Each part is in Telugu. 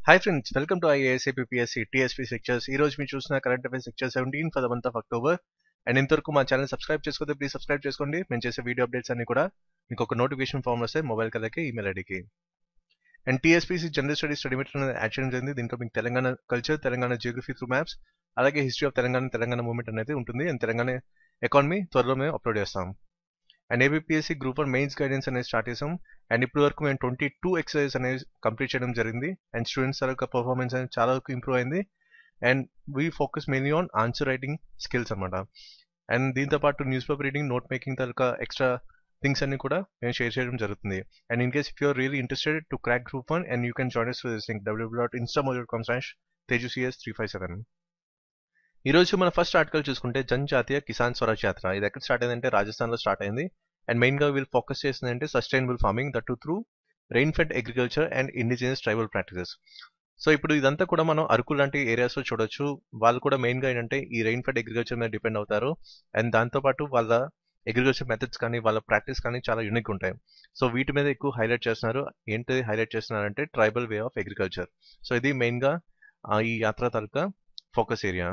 hi friends welcome to IAS APSC TSP lectures ఈ రోజు మీరు చూసిన current affairs lecture seventeen for the month of October and ఇంతవరకు మా ఛానల్ సబ్స్క్రైబ్ చేసుకోతే ప్లీజ్ సబ్స్క్రైబ్ చేసుకోండి మేము చేసే వీడియో అప్డేట్స్ అన్ని కూడా మీకు ఒక నోటిఫికేషన్ ఫామ్ వస్తాయి మొబైల్ కలకి ఈమెయిల్ ఐడికి and TSPC general studies study material అనేది యాడ్ చేయడం జరిగింది దీంట్లో మీకు Telangana culture Telangana geography through maps అలాగే history of Telangana Telangana movement అనేది ఉంటుంది అండ్ తెలంగాణ ఎకానమీ త్వరలో మేము అప్లోడ్ చేస్తాం and ABPSC group one mains guidance అనేది స్టార్ట్ చేసాం అండ్ ఇప్పుడు వరకు మేము ట్వంటీ టూ ఎక్సర్సైజ్ అనేది కంప్లీట్ చేయడం జరిగింది అండ్ స్టూడెంట్స్ యొక్క పర్ఫార్మెన్స్ అనేది చాలా వరకు ఇంప్రూవ్ అయింది and we focus mainly on answer writing skills అనమాట అండ్ దీంతో పాటు news paper reading note making తాలూకా ఎక్స్ట్రా థింగ్స్ అన్ని కూడా మేము షేర్ చేయడం జరుగుతుంది and in case if you are really interested to crack group one and you can join us this thing W dot instamo dot com slash tejucs three five seven ఈ రోజు మన ఫస్ట్ ఆర్టికల్ చూసుకుంటే జనజాతీయ కిసాన్ స్వరాజ్ యాత్ర ఇది ఎక్కడ స్టార్ట్ అయిందంటే రాజస్థాన్లో స్టార్ట్ అయింది అండ్ మెయిన్గా వీళ్ళు ఫోకస్ చేసింది అంటే sustainable farming that too through rain fed agriculture and indigenous tribal practices so ఇప్పుడు ఇదంతా కూడా మనం అరకు లాంటి ఏరియాస్లో చూడొచ్చు వాళ్ళు కూడా మెయిన్గా ఏంటంటే ఈ రెయిన్ ఫెడ్ అగ్రికల్చర్ మీద డిపెండ్ అవుతారు అండ్ దాంతోపాటు వాళ్ళ అగ్రికల్చర్ మెథడ్స్ కానీ వాళ్ళ ప్రాక్టీస్ కానీ చాలా యూనిక్ ఉంటాయి సో వీటి మీద ఎక్కువ హైలైట్ చేస్తున్నారు ఏంటి హైలైట్ చేస్తున్నారంటే tribal way of agriculture so ఇది మెయిన్గా ఈ యాత్ర తాలూకా ఫోకస్ ఏరియా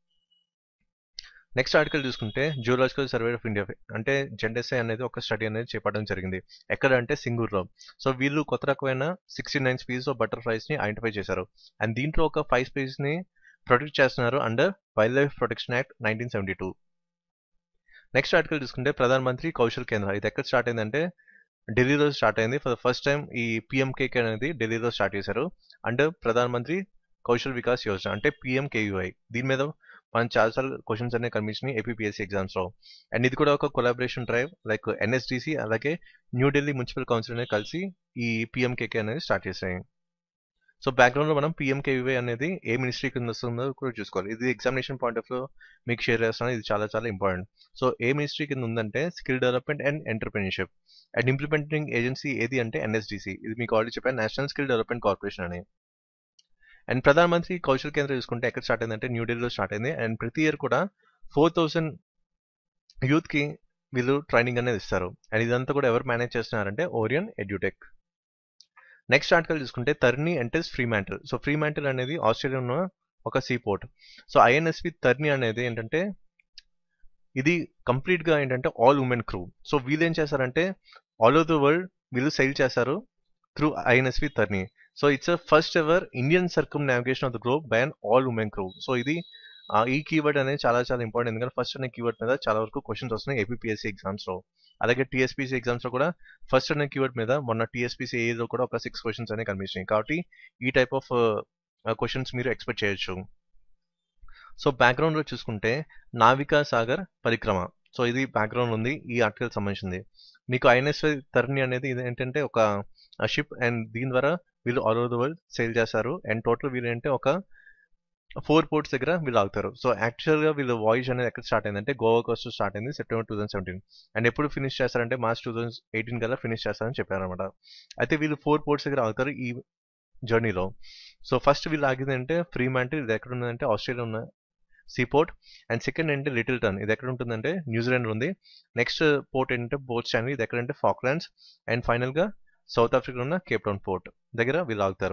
నెక్స్ట్ ఆర్టికల్ చూసుకుంటే జియోలాజికల్ సర్వే ఆఫ్ ఇండియా అంటే జెండెస్ఐ అనేది ఒక స్టడీ అనేది చేపట్టడం జరిగింది ఎక్కడ అంటే సింగూర్లో సో వీళ్ళు కొత్త రకమైన sixty nine species of butterflies ని ఐడెంటిఫై చేశారు అండ్ దీంట్లో ఒక ఫైవ్ స్పీస్ ని ప్రొటెక్ట్ చేస్తున్నారు under wild life protection act nineteen seventy two next article చూసుకుంటే ప్రధాన మంత్రి కౌశల్ కేంద్ర ఇది ఎక్కడ స్టార్ట్ అయిందంటే ఢిల్లీలో స్టార్ట్ అయింది ఫర్ ద ఫస్ట్ టైం ఈ పిఎంకేకే అనేది ఢిల్లీలో స్టార్ట్ చేశారు అండర్ ప్రధాన మంత్రి కౌశల్ వికాస్ యోజన అంటే పిఎంకేయుఐ దీని మీద మనం చాలాసార్లు క్వశ్చన్స్ అనేవి కనిపించినాయి ఏపీఎస్సీ ఎగ్జామ్స్ లో అండ్ ఇది కూడా ఒక కొలాబరేషన్ డ్రైవ్ లైక్ ఎన్ఎస్డిసి అలాగే న్యూఢిల్లీ మున్సిపల్ కౌన్సిల్ అనేది కలిసి ఈ పిఎంకేకే అనేది స్టార్ట్ చేశాయి సో బ్యాక్గ్రౌండ్ లో మనం పిఎంకేవై అనేది ఏ మినిస్ట్రీ కింద వస్తుందో కూడా చూసుకోవాలి ఇది ఎగ్జామినేషన్ పాయింట్ ఆఫ్ లో మీకు షేర్ చేస్తాను ఇది చాలా చాలా ఇంపార్టెంట్ సో ఏ మినిస్ట్రీ కింద ఉందంటే skill development and entrepreneurship and implementing agency ఏది అంటే ఎన్ఎస్డిసి ఇది మీకు ఆల్రెడీ చెప్పాను నేషనల్ స్కిల్ డెవలప్మెంట్ కార్పొరేషన్ అని అండ్ ప్రధానమంత్రి కౌశల్ కేంద్ర చూసుకుంటే ఎక్కడ స్టార్ట్ అయిందంటే న్యూఢిల్లీలో స్టార్ట్ అయింది అండ్ ప్రతి ఇయర్ కూడా ఫోర్ థౌసండ్ యూత్కి వీళ్ళు ట్రైనింగ్ అనేది ఇస్తారు అండ్ ఇదంతా కూడా ఎవరు మేనేజ్ చేస్తున్నారంటే ఓరియన్ ఎడ్యూటెక్ నెక్స్ట్ ఆర్టికల్ చూసుకుంటే Tarini enters Fremantle so Fremantle అనేది ఆస్ట్రేలియా ఉన్న ఒక sea port so INSV Tarini అనేది ఏంటంటే ఇది కంప్లీట్గా ఏంటంటే ఆల్ ఉమెన్ క్రూ సో వీళ్ళు ఏం చేస్తారంటే ఆల్ ఓవర్ ద వరల్డ్ వీళ్ళు సెయిల్ చేస్తారు through INSV Tarini so it's first ever Indian circumnavigation of the globe by an all women crew so ఇది ఈ కీవర్డ్ అనేది చాలా చాలా ఇంపార్టెంట్ ఎందుకంటే ఫస్ట్ అనే కీవర్డ్ మీద చాలా వరకు క్వశ్చన్స్ వస్తున్నాయి ఏపీఎస్సీ ఎగ్జామ్స్ లో అలాగే టీఎస్పీసీ ఎగ్జామ్స్ లో కూడా ఫస్ట్ అనే కీవర్డ్ మీద మొన్న టీఎస్పీసీ ఏలో కూడా ఒక సిక్స్ క్వశ్చన్స్ అనేవి కనిపించినాయి కాబట్టి ఈ టైప్ ఆఫ్ క్వశ్చన్స్ మీరు ఎక్స్పెక్ట్ చేయొచ్చు సో బ్యాక్గ్రౌండ్ లో చూసుకుంటే నావికా సాగర్ పరిక్రమ సో ఇది బ్యాక్గ్రౌండ్ ఉంది ఈ ఆర్టికల్ సంబంధించింది మీకు ఐఎన్ఎస్ తర్ని అనేది ఇది ఏంటంటే ఒక షిప్ అండ్ దీని ద్వారా వీళ్ళు all over the world sail చేస్తారు అండ్ టోటల్ వీళ్ళు అంటే ఒక ఫోర్ పోర్ట్స్ దగ్గర వీళ్ళు ఆగుతారు సో యాక్చువల్గా వీళ్ళు వాయిస్ అనేది ఎక్కడ స్టార్ట్ అయిందంటే గోవా కోస్ట్ స్టార్ట్ అయింది September two thousand seventeen and ఎప్పుడు ఫినిష్ చేస్తారంటే మార్చ్ టూ థౌసండ్ ఎయిటీన్ కల్లా ఫినిష్ చేస్తారని చెప్పారనమాట అయితే వీళ్ళు ఫోర్ పోర్ట్స్ దగ్గర ఆగుతారు ఈ జర్నీలో సో ఫస్ట్ వీళ్ళు ఆగింది అంటే ఫ్రీ మ్యాంట్ ఇది ఎక్కడ ఉందంటే ఆస్ట్రేలియా ఉన్న సీపోర్ట్ అండ్ సెకండ్ ఏంటంటే లిటిల్ టర్న్ ఇది ఎక్కడ ఉంటుందంటే న్యూజిలాండ్ ఉంది నెక్స్ట్ పోర్ట్ ఏంటంటే బోట్ స్టాండ్ ఇది ఎక్కడంటే ఫాక్లాండ్స్ అండ్ ఫైనల్గా సౌత్ ఆఫ్రికా ఉన్న కేప్ టౌన్ పోర్ట్ దగ్గర వీళ్ళు ఆగుతారు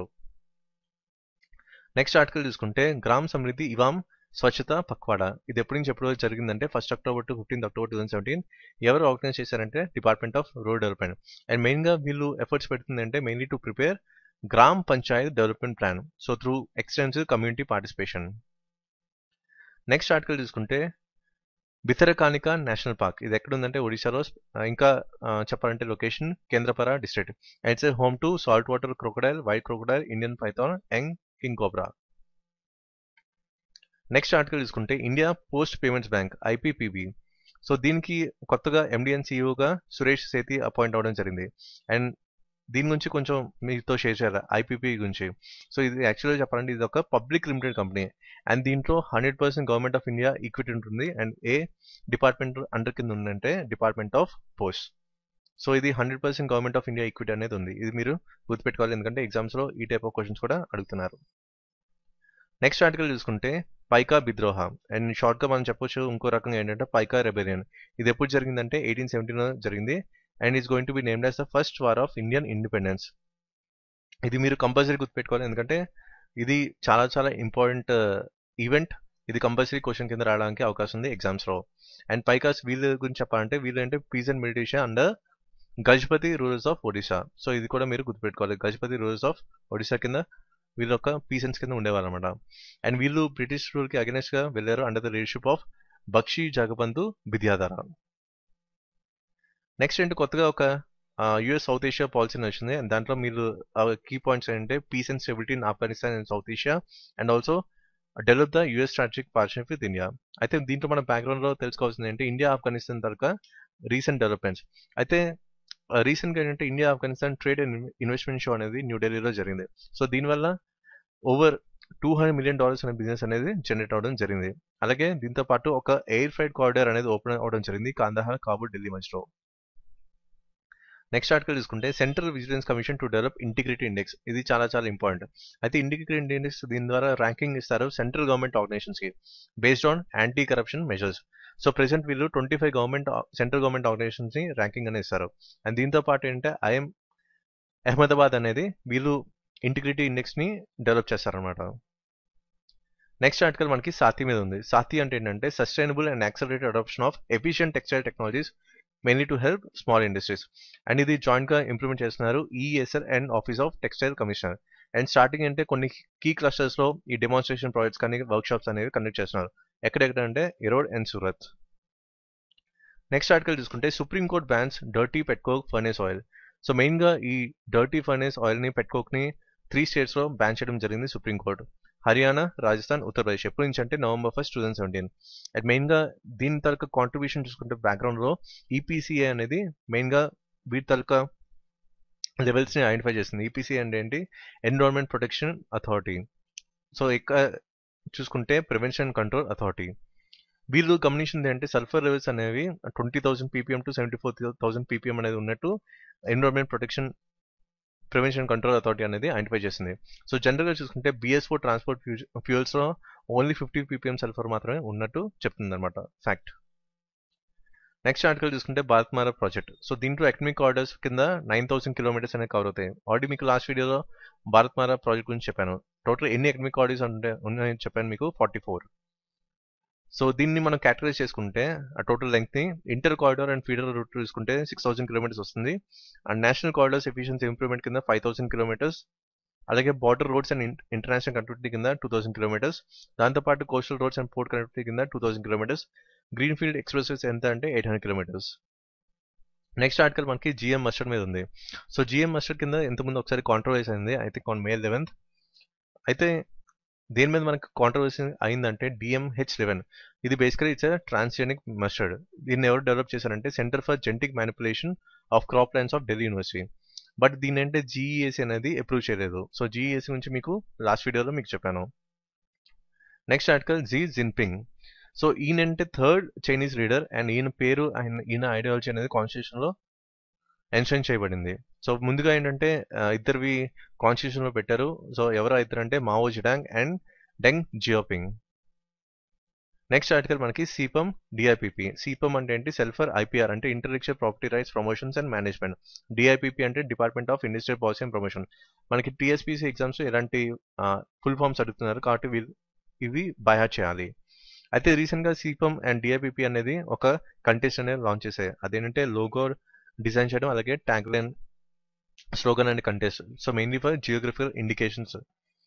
నెక్స్ట్ ఆర్టికల్ చూసుకుంటే గ్రామ్ సమృద్ధి ఇవామ్ స్వచ్ఛత పక్వాడా ఇది ఎప్పటి నుంచి ఎప్పుడు జరిగిందంటే first October to fifteenth October two thousand seventeen ఎవరు ఆర్గనైజ్ చేశారంటే department of rural development and మెయిన్గా వీళ్ళు ఎఫర్ట్స్ పెడుతుందంటే mainly to prepare gram Panchayat development plan so through extensive community participation next article చూసుకుంటే బితరకానిక నేషనల్ పార్క్ ఇది ఎక్కడ ఉందంటే ఒడిశాలో ఇంకా చెప్పాలంటే location Kendrapara district it's home to salt water crocodile white crocodile Indian python young king cobra next article చూసుకుంటే India post payments bank IPPB so దీనికి కొత్తగా ఎండిఎన్ సిఇఓగా సురేష్ సేతి అపాయింట్ అవ్వడం జరిగింది అండ్ దీని గురించి కొంచెం మీతో షేర్ చేయాలి ఐపీపీ గురించి సో ఇది యాక్చువల్గా చెప్పాలంటే ఇది ఒక పబ్లిక్ లిమిటెడ్ కంపెనీ అండ్ దీంట్లో hundred percent government of India equity ఉంటుంది అండ్ ఏ డిపార్ట్మెంట్ అండర్ కింద ఉందంటే డిపార్ట్మెంట్ ఆఫ్ పోస్ట్ సో ఇది hundred percent government of India equity అనేది ఉంది ఇది మీరు గుర్తుపెట్టుకోవాలి ఎందుకంటే ఎగ్జామ్స్లో ఈ టైప్ ఆఫ్ క్వశ్చన్స్ కూడా అడుగుతున్నారు నెక్స్ట్ ఆర్టికల్ చూసుకుంటే పైకా బిద్రోహ అండ్ షార్ట్గా మనం చెప్పొచ్చు ఇంకో రకంగా ఏంటంటే పైకా రెబెలియన్ ఇది ఎప్పుడు జరిగిందంటే ఎయిటీన్ సెవెంటీన్ జరిగింది and is going to be named as the first war of Indian independence ఇది మీరు కంపల్సరీ గుర్తుపెట్టుకోవాలి ఎందుకంటే ఇది చాలా చాలా ఇంపార్టెంట్ ఈవెంట్ ఇది కంపల్సరీ క్వశ్చన్ కింద రావడానికి అవకాశం ఉంది ఎగ్జామ్స్లో అండ్ పైకాస్ వీళ్ళ గురించి చెప్పాలంటే వీళ్ళు అంటే peace and meditation under Gajapati rulers of Odisha so ఇది కూడా మీరు గుర్తుపెట్టుకోవాలి గజపతి రూలర్స్ ఆఫ్ ఒడిశా కింద వీళ్ళు ఒక పీసెన్స్ కింద ఉండేవాళ్ళు అనమాట అండ్ వీళ్ళు బ్రిటిష్ రూల్కి అగెనెస్ట్ గా వెళ్ళారు under the leadership of Bakshi Jagabandhu Vidyadhara next ఏంటి కొత్తగా ఒక యుఎస్ సౌత్ ఏషియా పాలసీ వచ్చింది అండ్ దాంట్లో మీరు కీ పాయింట్స్ ఏంటంటే peace and stability in Afghanistan and South Asia and also develop the US strategic partnership with India అయితే దీంట్లో మన బ్యాక్గ్రౌండ్ లో తెలుసుకోవాల్సింది ఏంటంటే ఇండియా ఆఫ్ఘనిస్తాన్ తరక రీసెంట్ డెవలప్మెంట్స్ అయితే రీసెంట్ గా ఏంటంటే India Afghanistan trade and investment show అనేది న్యూఢిల్లీలో జరిగింది సో దీనివల్ల over two hundred million dollars అనే బిజినెస్ అనేది జనరేట్ అవడం జరిగింది అలాగే దీంతో పాటు ఒక ఎయిర్ ఫ్రైట్ కారిడార్ అనేది ఓపెన్ అవడం జరిగింది కాందహార్ కాబూల్ ఢిల్లీ మధ్యలో నెక్స్ట్ ఆర్టికల్ తీసుకుంటే central vigilance commission to develop integrity index ఇది చాలా చాలా ఇంపార్టెంట్ అయితే ఇంటిగ్రిటీ ఇండెక్స్ దీని ద్వారా ర్యాంకింగ్ ఇస్తారు సెంట్రల్ గవర్నమెంట్ ఆర్గనైజేషన్స్ కి based on anti corruption measures so present వీళ్ళు twenty five government central government organisations ని ర్యాంకింగ్ అనేది ఇస్తారు అండ్ దీంతో పాటు ఏంటంటే ఐఎం అహ్మదాబాద్ అనేది వీళ్ళు ఇంటిగ్రిటీ ఇండెక్స్ ని డెవలప్ చేస్తారనమాట నెక్స్ట్ ఆర్టికల్ మనకి సాతి మీద ఉంది సాతి అంటే ఏంటంటే sustainable and accelerated adoption of efficient textile technologies mainly to help small industries and ఇది జాయింట్ గా ఇంప్లిమెంట్ చేస్తున్నారు EESL and office of textile commissioner and starting అంటే కొన్ని కీ క్లస్టర్స్ లో ఈ డెమాన్స్ట్రేషన్ ప్రాజెక్ట్స్ కానీ వర్క్ షాప్స్ అనేవి కండక్ట్ చేస్తున్నారు ఎక్కడెక్కడ అంటే Erode and Surat next article చూసుకుంటే supreme court bans dirty petcoke furnace oil so main గా ఈ డర్టీ ఫర్నేస్ ఆయిల్ ని పెట్కోక్ ని త్రీ స్టేట్స్ లో బ్యాన్ చేయడం జరిగింది సుప్రీం కోర్టు హర్యానా రాజస్థాన్ ఉత్తరప్రదేశ్ ఎప్పటి నుంచి అంటే November first two thousand seventeen and main గా దీని తరక కాంట్రిబ్యూషన్ చూసుకుంటే బ్యాక్గ్రౌండ్ లో ఈపీసీఏ అనేది మెయిన్ గా వీటి తరక లెవెల్స్ ని ఐడెంటిఫై చేస్తుంది ఈపీసీ అంటే ఏంటి ఎన్విరాన్మెంట్ ప్రొటెక్షన్ అథారిటీ సో ఇక్కడ చూసుకుంటే ప్రివెన్షన్ కంట్రోల్ అథారిటీ వీళ్ళు గమనించింది అంటే సల్ఫర్ లెవెల్స్ అనేవి twenty thousand ppm to seventy four thousand ppm అనేది ఉన్నట్టు environment protection prevention control authority అనేది ఐడెంటిఫై చేసింది సో జనరల్గా చూసుకుంటే బిఎస్ ఫోర్ ట్రాన్స్పోర్ట్ ఫ్యూయల్స్ లో ఓన్లీ ఫిఫ్టీ పీపీఎం సల్ఫర్ మాత్రమే ఉన్నట్టు చెప్తుంది అనమాట ఫ్యాక్ట్ నెక్స్ట్ ఆర్టికల్ చూసుకుంటే భారత్ మారా ప్రాజెక్ట్ సో దీంట్లో ఎకనమిక్ ఆర్డర్స్ కింద నైన్ థౌసండ్ కిలోమీటర్స్ అనేవి కవర్ అవుతాయి ఆల్రెడీ మీకు లాస్ట్ వీడియోలో భారత్ మారా ప్రాజెక్ట్ గురించి చెప్పాను టోటల్ ఎన్ని ఎకనమిక్ ఆర్డర్స్ అంటే ఉన్నాయని చెప్పాను మీకు ఫార్టీ ఫోర్ సో దీన్ని మనం కేటగరైజ్ చేసుకుంటే ఆ టోటల్ లెంగ్త్ ని inter corridor and feeder route చూసుకుంటే సిక్స్ థౌసండ్ కిలోమీటర్స్ వస్తుంది and national corridors efficiency improvement కింద ఫైవ్ థౌసండ్ కిలోమీటర్స్ అలాగే border roads and international connectivity కింద టూ థౌసండ్ కిలోమీటర్స్ దాంతోపాటు coastal roads and port connectivity కింద two thousand kilometres green field express ఎంత అంటే eight hundred kilometres next article మనకి జిఎం మస్టర్డ్ మీద ఉంది సో జిఎం మస్టర్డ్ కింద ఇంతకుముందు ఒకసారి కాంట్రవర్సీ అయింది I think on May eleventh అయితే దేని మీద మనకి కాంట్రవర్సీ అయిందంటే డిఎంహెచ్ లెవెన్ ఇది బేసికలీ ఇట్స్ ట్రాన్స్జెనిక్ మస్టర్డ్ దీన్ని ఎవరు డెవలప్ చేశారంటే centre for genetic manipulation of crop lines of Delhi university but దీని అంటే జీఈఏసీ అనేది అప్రూవ్ చేయలేదు సో జీఈఏసీ నుంచి మీకు లాస్ట్ వీడియోలో మీకు చెప్పాను next article Xi Jinping so ఈయన అంటే థర్డ్ చైనీస్ లీడర్ అండ్ ఈయన పేరు ఆయన ఈయన ఐడియాలజీ అనేది కాన్స్టిట్యూషన్ లో మెన్షన్ చేయబడింది సో ముందుగా ఏంటంటే ఇద్దరివి కాన్స్టిట్యూషన్ లో పెట్టారు సో ఎవరు ఇద్దరు అంటే Mao Zedong and Deng Xiaoping next article మనకి సిపమ్ డిఐపిపి సిపమ్ అంటే ఏంటి సెల్ఫర్ ఐపీఆర్ అంటే intellectual property rights promotions and management DIPP అంటే department of industrial policy and promotion మనకి టీఎస్పీసీ ఎగ్జామ్స్ ఎలాంటి ఫుల్ ఫామ్స్ అడుగుతున్నారు కాబట్టి వీళ్ళు ఇవి బైహార్ట్ చేయాలి అయితే రీసెంట్ గా సిపమ్ అండ్ డిఐపిపి అనేది ఒక కంటెస్ట్ అనేది లాంచ్ చేశాయి అదేంటంటే లోగో డిజైన్ చేయడం అలాగే tag line slogan and contest so mainly for geographical indications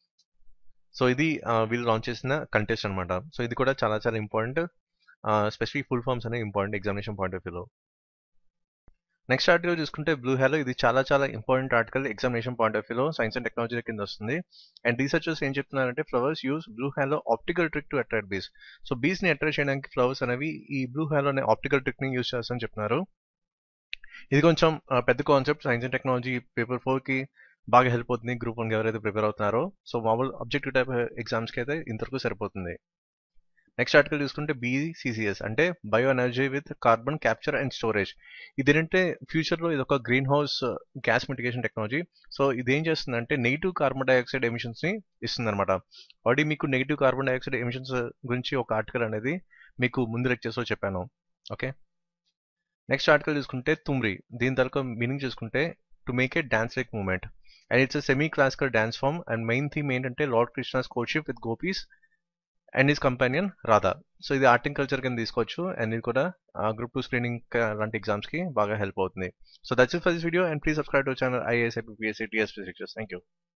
so ఇది వీళ్ళు లాంచ్ చేసిన కంటెస్ట్ అనమాట సో ఇది కూడా చాలా చాలా ఇంపార్టెంట్ స్పెసిఫిక్ ఫుల్ ఫామ్స్ అనేవి ఇంపార్టెంట్ ఎగ్జామినేషన్ పాయింట్ ఆఫ్ వ్యూలో నెక్స్ట్ ఆర్టికల్ చూసుకుంటే బ్లూ హ్యాలో ఇది చాలా చాలా important article examination point of వ్యూలో సైన్స్ అండ్ టెక్నాలజీ కింద వస్తుంది అండ్ రీసెర్చర్స్ ఏం చెప్తున్నారంటే flowers use blue halo optical trick to attract bees so bees ని అట్రాక్ట్ చేయడానికి ఫ్లవర్స్ అనేవి ఈ బ్లూ హ్యాలో అనే ఆప్టికల్ ట్రిక్ ని యూస్ చేస్తామని చెప్తున్నారు ఇది కొంచెం పెద్ద concept science and technology paper four కి బాగా హెల్ప్ అవుతుంది గ్రూప్ వన్ ఎవరైతే ప్రిపేర్ అవుతున్నారో సో మామూలు ఆబ్జెక్టివ్ టైప్ ఎగ్జామ్స్కి అయితే ఇంతవరకు సరిపోతుంది నెక్స్ట్ ఆర్టికల్ చూసుకుంటే బీసీసీఎస్ అంటే bio energy with carbon capture and storage ఇదేంటంటే ఫ్యూచర్లో ఇది ఒక green house gas mitigation technology so ఇది ఏం చేస్తుందంటే నెగిటివ్ కార్బన్ డైఆక్సైడ్ ఎమిషన్స్ ని ఇస్తుంది అనమాట ఆల్రెడీ మీకు నెగిటివ్ కార్బన్ డైఆక్సైడ్ ఎమిషన్స్ గురించి ఒక ఆర్టికల్ అనేది మీకు ముందు లెక్చర్స్లో చెప్పాను ఓకే నెక్స్ట్ ఆర్టికల్ చూసుకుంటే తుమ్రి దీని తరక మీనింగ్ చూసుకుంటే to make a dance like movement and it's semi classical dance form and main theme ఏంటంటే lord Krishna's courtship with gopis and his companion Radha so ఇది ఆర్టింగ్ కల్చర్ కింద తీసుకోవచ్చు అండ్ ఇది కూడా గ్రూప్ టూ స్క్రీనింగ్ లాంటి ఎగ్జామ్స్ కి బాగా హెల్ప్ అవుతుంది so that's it for this video and please subscribe to channel IAS IPSC TSP thank you